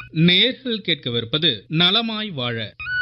நேர்கள் கேட்கவிருப்பது நலமாய் வாழ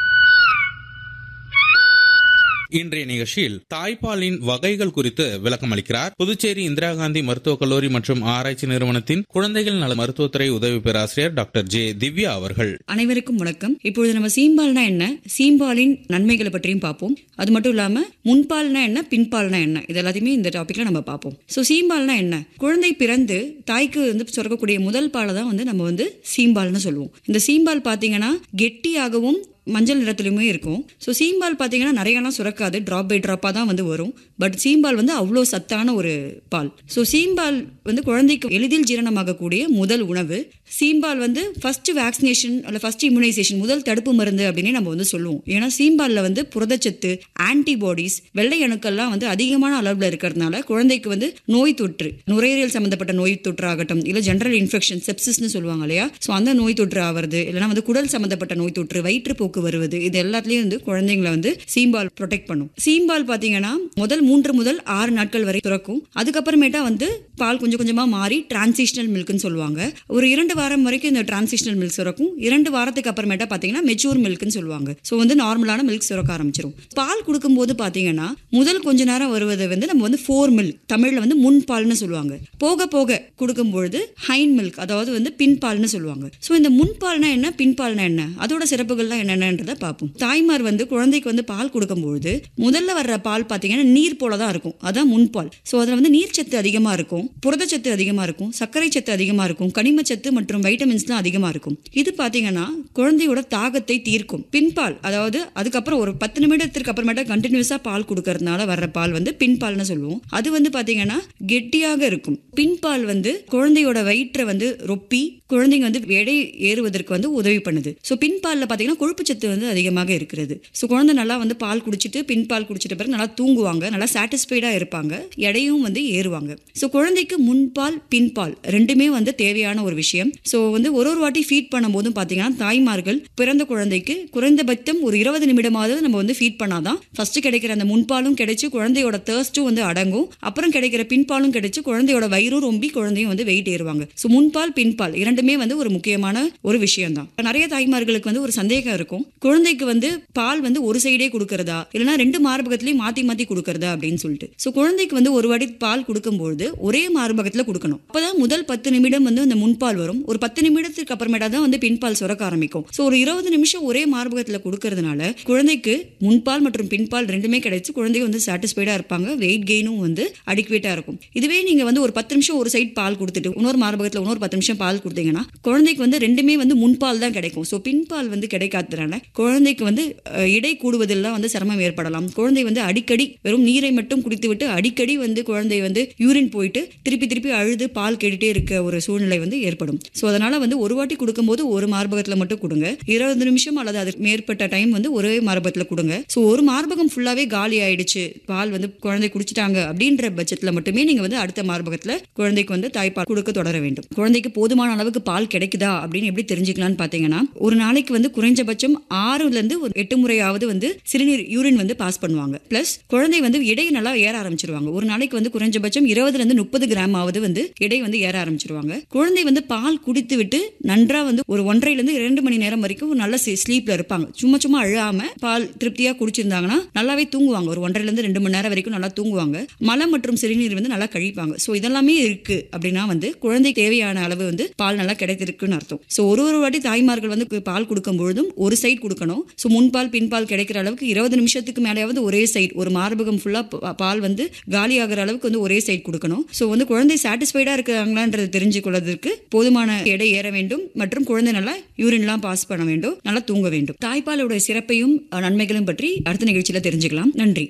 இன்றைய நிகழ்ச்சியில் தாய்ப்பாலின் வகைகள் குறித்து விளக்கம் அளிக்கிறார் புதுச்சேரி இந்திரா காந்தி மருத்துவக் கல்லூரி மற்றும் ஆராய்ச்சி நிறுவனத்தின் குழந்தைகள் நல மருத்துவத்துறை உதவி பேராசிரியர் டாக்டர் ஜே திவ்யா அவர்கள் அனைவருக்கும் வணக்கம் இப்பொழுது நம்ம சீம்பால்னா என்ன சீம்பாலின் நன்மைகளை பற்றியும் பார்ப்போம் அது மட்டும் இல்லாம முன்பால்னா என்ன பின்பால்னா என்ன இது எல்லாத்தையுமே இந்த டாபிக்ல நம்ம பார்ப்போம் ஸோ சீம்பால்னா என்ன குழந்தை பிறந்து தாய்க்கு வந்து சுரக்கக்கூடிய முதல் பாலை தான் வந்து நம்ம வந்து சீம்பால்னு சொல்லுவோம் இந்த சீம்பால் பார்த்தீங்கன்னா கெட்டியாகவும் மஞ்சள் நிறத்துலையுமே இருக்கும் ஸோ சீம்பால் பார்த்தீங்கன்னா நிறையலாம் சுரக்காது ட்ராப் பை ட்ராப்பாக தான் வந்து வரும் பட் சீம்பால் வந்து அவ்வளோ சத்தான ஒரு பால் ஸோ சீம்பால் வந்து குழந்தைக்கு எளிதில் ஜீரணமாகக்கூடிய முதல் உணவு சீம்பால் வந்து ஃபர்ஸ்ட் வேக்சினேஷன் அல்ல ஃபர்ஸ்ட் இம்யூனைசேஷன் முதல் தடுப்பு மருந்து அப்படின்னு நம்ம வந்து சொல்லுவோம் ஏன்னா சீம்பாலில் வந்து புரதச்சத்து ஆன்டிபாடிஸ் வெள்ளை அணுக்கள்லாம் வந்து அதிகமான அளவில் இருக்கிறதுனால குழந்தைக்கு வந்து நோய் தொற்று நுரையீரல் சம்மந்தப்பட்ட நோய் தொற்று ஆகட்டும் இல்லை ஜென்ரல் இன்ஃபெக்ஷன் செப்சிஸ்னு சொல்லுவாங்க இல்லையா ஸோ அந்த நோய் தொற்று ஆகிறது இல்லைனா வந்து குடல் சம்மந்தப்பட்ட நோய் தொற்று வயிற்றுப்போக்கு வருவது இது எல்லாத்துலேயும் வந்து குழந்தைங்களை வந்து சீம்பால் ப்ரொடெக்ட் பண்ணும் சீம்பால் பார்த்தீங்கன்னா முதல் மூன்று முதல் ஆறு நாட்கள் வரை துறக்கும் அதுக்கப்புறமேட்டா வந்து பால் கொஞ்சம் கொஞ்சமாக மாறி டிரான்சிஷனல் மில்க்னு சொல்லுவாங்க ஒரு இரண்டு வாரம் வரைக்கும் இந்த டிரான்சிஷனல் மில்க் சுரக்கும் இரண்டு வாரத்துக்கு அப்புறமேட்டா பார்த்தீங்கன்னா மெச்சூர் மில்க்னு சொல்லுவாங்க ஸோ வந்து நார்மலான மில்க் சுரக்க ஆரம்பிச்சிரும் பால் கொடுக்கும்போது பார்த்தீங்கன்னா முதல் கொஞ்ச நேரம் வருவதை வந்து நம்ம வந்து ஃபோர் மில்க் தமிழில் வந்து முன் பால்னு சொல்லுவாங்க போக போக கொடுக்கும்பொழுது ஹைன் மில்க் அதாவது வந்து பின்பால்னு சொல்லுவாங்க ஸோ இந்த முன்பால்னா என்ன பின்பால்னா என்ன அதோட சிறப்புகள்லாம் என்னென்னன்றதை பார்ப்போம் தாய்மார் வந்து குழந்தைக்கு வந்து பால் கொடுக்கும்பொழுது முதல்ல வர்ற பால் பார்த்தீங்கன்னா நீர் போல தான் இருக்கும் அதான் முன்பால் ஸோ அதில் வந்து நீர்ச்சத்து அதிகமாக இருக்கும் புரதச்சத்து அதிகமாக இருக்கும் சர்க்கரை சத்து அதிகமாக இருக்கும் கனிமச்சத்து மற்றும் வைட்டமின்ஸ்லாம் அதிகமாக இருக்கும் இது பார்த்தீங்கன்னா குழந்தையோட தாகத்தை தீர்க்கும் பின்பால் அதாவது அதுக்கப்புறம் ஒரு பத்து நிமிடத்திற்கு அப்புறமேட்டா கண்டினியூஸாக பால் கொடுக்கறதுனால வர்ற பால் வந்து பின்பால்னு சொல்லுவோம் அது வந்து பார்த்தீங்கன்னா கெட்டியாக இருக்கும் பின்பால் வந்து குழந்தையோட வயிற்றை வந்து ரொப்பி குழந்தைங்க வந்து எடை ஏறுவதற்கு வந்து உதவி பண்ணுது ஸோ பின்பாலில் பார்த்தீங்கன்னா கொழுப்புச்சத்து வந்து அதிகமாக இருக்கிறது ஸோ குழந்தை நல்லா வந்து பால் குடிச்சிட்டு பின்பால் குடிச்சிட்ட பிறகு நல்லா தூங்குவாங்க நல்லா சாட்டிஸ்ஃபைடாக இருப்பாங்க எடையும் வந்து ஏறுவாங்க ஸோ குழந்தைக்கு முன்பால் பின்பால் ரெண்டுமே வந்து தேவையான ஒரு விஷயம் ஸோ வந்து ஒரு ஒரு வாட்டி ஃபீட் பண்ணும்போதும் பார்த்தீங்கன்னா தாய்மார்கள் பிறந்த குழந்தைக்கு குறைந்தபட்சம் ஒரு இருபது நிமிடமாவது நம்ம வந்து ஃபீட் பண்ணாதான் ஃபர்ஸ்ட் கிடைக்கிற அந்த முன்பாலும் கிடைச்சு குழந்தையோட தேர்ஸ்ட்டும் வந்து அடங்கும் அப்புறம் கிடைக்கிற பின்பாலும் கிடைச்சு குழந்தையோட வயிறும் ரொம்பி குழந்தையும் வந்து வெயிட் ஏறுவாங்க ஸோ முன்பால் பின்பால் இரண்டுமே வந்து ஒரு முக்கியமான ஒரு விஷயம் தான் நிறைய தாய்மார்களுக்கு வந்து ஒரு சந்தேகம் இருக்கும் குழந்தைக்கு வந்து பால் வந்து ஒரு சைடே கொடுக்கறதா இல்லைன்னா ரெண்டு மார்பகத்திலையும் மாத்தி மாத்தி கொடுக்கறதா அப்படின்னு சொல்லிட்டு ஸோ குழந்தைக்கு வந்து ஒரு வாட்டி பால் கொடுக்கும்போது ஒரே மார்பகத்தில் கொடுக்கணும் அப்பதான் முதல் பத்து நிமிடம் வந்து அந்த முன்பால் வரும் ஒரு பத்து நிமிடத்துக்கு அப்புறமேட்டா தான் வந்து பின்பால் சுரக்க ஆரம்பிக்கும் ஸோ ஒரு இருபது நிமிஷம் ஒரே மார்பகத்தில் கொடுக்கறதுனால குழந்தைக்கு முன்பால் மற்றும் பின்பால் ரெண்டுமே கிடைச்சு குழந்தை வந்து சாட்டிஸ்ஃபைடா இருப்பாங்க வெயிட் கெயினும் வந்து அடிக்குவேட்டா இருக்கும் இதுவே நீங்க வந்து ஒரு பத்து நிமிஷம் ஒரு சைடு பால் கொடுத்துட்டு இன்னொரு மார்பகத்தில் இன்னொரு பத்து நிமிஷம் பால் கொடுத்தீங்கன்னா குழந்தைக்கு வந்து ரெண்டுமே வந்து முன்பால் தான் கிடைக்கும் ஸோ பின்பால் வந்து கிடைக்காததுனால குழந்தைக்கு வந்து அஹ், இடை கூடுவதெல்லாம் வந்து சிரமம் ஏற்படலாம் குழந்தை வந்து அடிக்கடி வெறும் நீரை மட்டும் குடித்து விட்டு அடிக்கடி வந்து குழந்தை வந்து யூரின் போயிட்டு திருப்பி திருப்பி அழுது பால் கேட்டுட்டே இருக்க ஒரு சூழ்நிலை வந்து ஏற்படும் ஸோ அதனால வந்து ஒரு வாட்டி கொடுக்கும்போது ஒரு மார்பகத்தில் மட்டும் கொடுங்க இருபது நிமிஷம் அல்லது அதுக்கு மேற்பட்ட டைம் வந்து ஒரே மார்பகத்தில் கொடுங்க ஸோ ஒரு மார்பகம் ஃபுல்லாவே காலி ஆயிடுச்சு பால் வந்து குழந்தை குடிச்சிட்டாங்க அப்படின்ற பட்சத்தில் மட்டுமே நீங்க வந்து அடுத்த மார்பகத்தில் குழந்தைக்கு வந்து தாய்ப்பால் கொடுக்க தொடர வேண்டும் குழந்தைக்கு போதுமான அளவுக்கு பால் கிடைக்குதா அப்படின்னு எப்படி தெரிஞ்சுக்கலாம்னு பார்த்தீங்கன்னா ஒரு நாளைக்கு வந்து குறைஞ்சபட்சம் ஆறுல இருந்து ஒரு எட்டு முறையாவது வந்து சிறுநீர் யூரின் வந்து பாஸ் பண்ணுவாங்க பிளஸ் குழந்தை வந்து எடை நல்லா ஏற ஆரம்பிச்சிருவாங்க ஒரு நாளைக்கு வந்து குறைஞ்சபட்சம் இருபதுல இருந்து முப்பது கிராம் ஆவது வந்து எடை வந்து ஏற ஆரம்பிச்சிருவாங்க குழந்தை வந்து பால் குடித்து விட்டு நன்றா வந்து ஒரு ஒன்றரைல இருந்து இரண்டு மணி நேரம் வரைக்கும் ஒரு நல்ல ஸ்லீப்ல இருப்பாங்க சும்மா சும்மா அழாம பால் திருப்தியா குடிச்சிருந்தாங்கன்னா நல்லாவே தூங்குவாங்க ஒரு ஒன்றரைல இருந்து ரெண்டு மணி நேரம் வரைக்கும் நல்லா தூங்குவாங்க மலம் மற்றும் சிறுநீர் வந்து நல்லா கழிப்பாங்க ஸோ இதெல்லாமே இருக்கு அப்படின்னா வந்து குழந்தை தேவையான அளவு வந்து பால் நல்லா கிடைத்திருக்குன்னு அர்த்தம் ஸோ ஒரு ஒரு வாட்டி தாய்மார்கள் வந்து பால் கொடுக்கும் பொழுதும் ஒரு சைடு கொடுக்கணும் ஸோ முன்பால் பின்பால் கிடைக்கிற அளவுக்கு இருபது நிமிஷத்துக்கு மேலேயாவது ஒரே சைடு ஒரு மார்பகம் ஃபுல்லா பால் வந்து காலி ஆகிற அளவுக்கு வந்து ஒரே சைடு கொடுக்கணும் ஸோ வந்து குழந்தை சாட்டிஸ்ஃபைடா இருக்கிறாங்களான்றது தெரிஞ்சு கொள்வதற்கு போதுமான எடை ஏற வேண்டும் மற்றும் குழந்தை நல்லா யூரின்லாம் பாஸ் பண்ண வேண்டும் நல்லா தூங்க வேண்டும் தாய்ப்பாலோட சிறப்பையும் அஹ், நன்மைகளும் பற்றி அடுத்த நிகழ்ச்சியில தெரிஞ்சுக்கலாம் நன்றி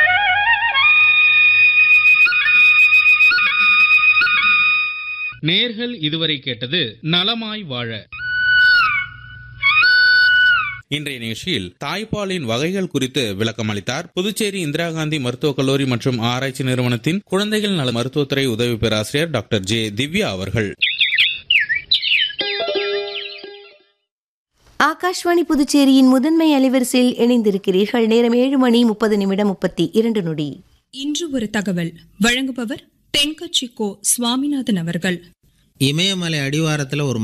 நேர்கள் இதுவரை கேட்டது நலமாய் வாழ இன்றைய நிகழ்ச்சியில் தாய்ப்பாலின் வகைகள் குறித்து விளக்கம் அளித்தார் புதுச்சேரி இந்திரா காந்தி மருத்துவக் கல்லூரி மற்றும் ஆராய்ச்சி நிறுவனத்தின் குழந்தைகள் நல மருத்துவத்துறை உதவி பேராசிரியர் டாக்டர் ஜே திவ்யா அவர்கள் ஆகாஷ்வாணி புதுச்சேரியின் முதன்மை அலைவரிசையில் இணைந்திருக்கிறீர்கள் நேரம் ஏழு மணி முப்பது நிமிடம் முப்பத்தி இரண்டு நொடி இன்று ஒரு தகவல் வழங்குபவர் தென்கட்சி கோ சுவாமிநாதன் அவர்கள் இமயமலை அடிவாரத்தில் ஒரு